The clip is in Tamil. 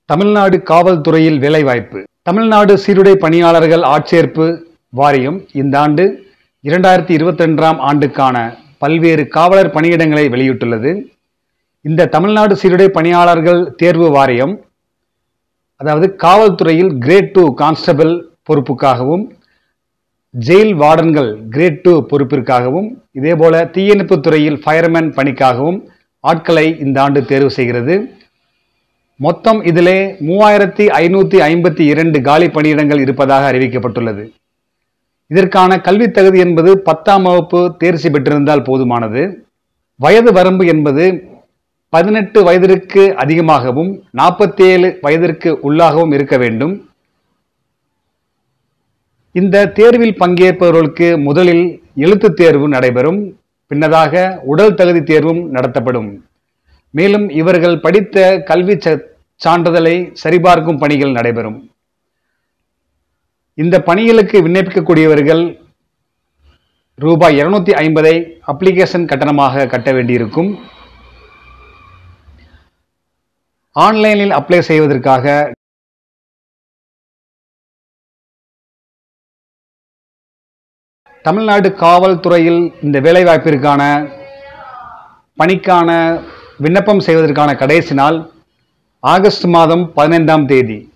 தமிழ்நாடு காவல்துறையில் வேலைவாய்ப்பு தமிழ்நாடு சீருடை பணியாளர்கள் ஆட்சேர்ப்பு வாரியம் இந்த ஆண்டு இரண்டாயிரத்தி இருபத்தி ரெண்டாம் ஆண்டுக்கான பல்வேறு காவலர் பணியிடங்களை வெளியிட்டுள்ளது இந்த தமிழ்நாடு சீருடை பணியாளர்கள் தேர்வு வாரியம் அதாவது காவல்துறையில் கிரேட் டூ கான்ஸ்டபிள் பொறுப்புக்காகவும் ஜெயில் வார்டன்கள் கிரேட் டூ பொறுப்பிற்காகவும் இதேபோல தீயணைப்புத் துறையில் ஃபயர்மேன் பணிக்காகவும் ஆட்களை இந்த ஆண்டு தேர்வு செய்கிறது மொத்தம் இதிலே மூவாயிரத்தி ஐநூற்றி ஐம்பத்தி இரண்டு காலி பணியிடங்கள் இருப்பதாக அறிவிக்கப்பட்டுள்ளது இதற்கான கல்வித் தகுதி என்பது பத்தாம் வகுப்பு தேர்ச்சி பெற்றிருந்தால் போதுமானது வயது வரம்பு என்பது பதினெட்டு வயதிற்கு அதிகமாகவும் நாற்பத்தி ஏழு வயதிற்கு உள்ளாகவும் இருக்க வேண்டும் இந்த தேர்வில் பங்கேற்பவர்களுக்கு முதலில் எழுத்துத் தேர்வு நடைபெறும் பின்னதாக உடல் தகுதி தேர்வும் நடத்தப்படும் மேலும் இவர்கள் படித்த கல்வி ச- சான்றிதழை சரிபார்க்கும் பணிகள் நடைபெறும் இந்த பணிகளுக்கு விண்ணப்பிக்கக்கூடியவர்கள் ரூபாய் இருநூத்தி ஐம்பதை அப்ளிகேஷன் கட்டணமாக கட்ட வேண்டியிருக்கும் ஆன்லைனில் அப்ளை செய்வதற்காக தமிழ்நாடு காவல்துறையில் இந்த வேலைவாய்ப்பிற்கான பணிக்கான விண்ணப்பம் செய்வதற்கான கடைசி நாள் ஆகஸ்ட் மாதம் பதினைந்தாம் தேதி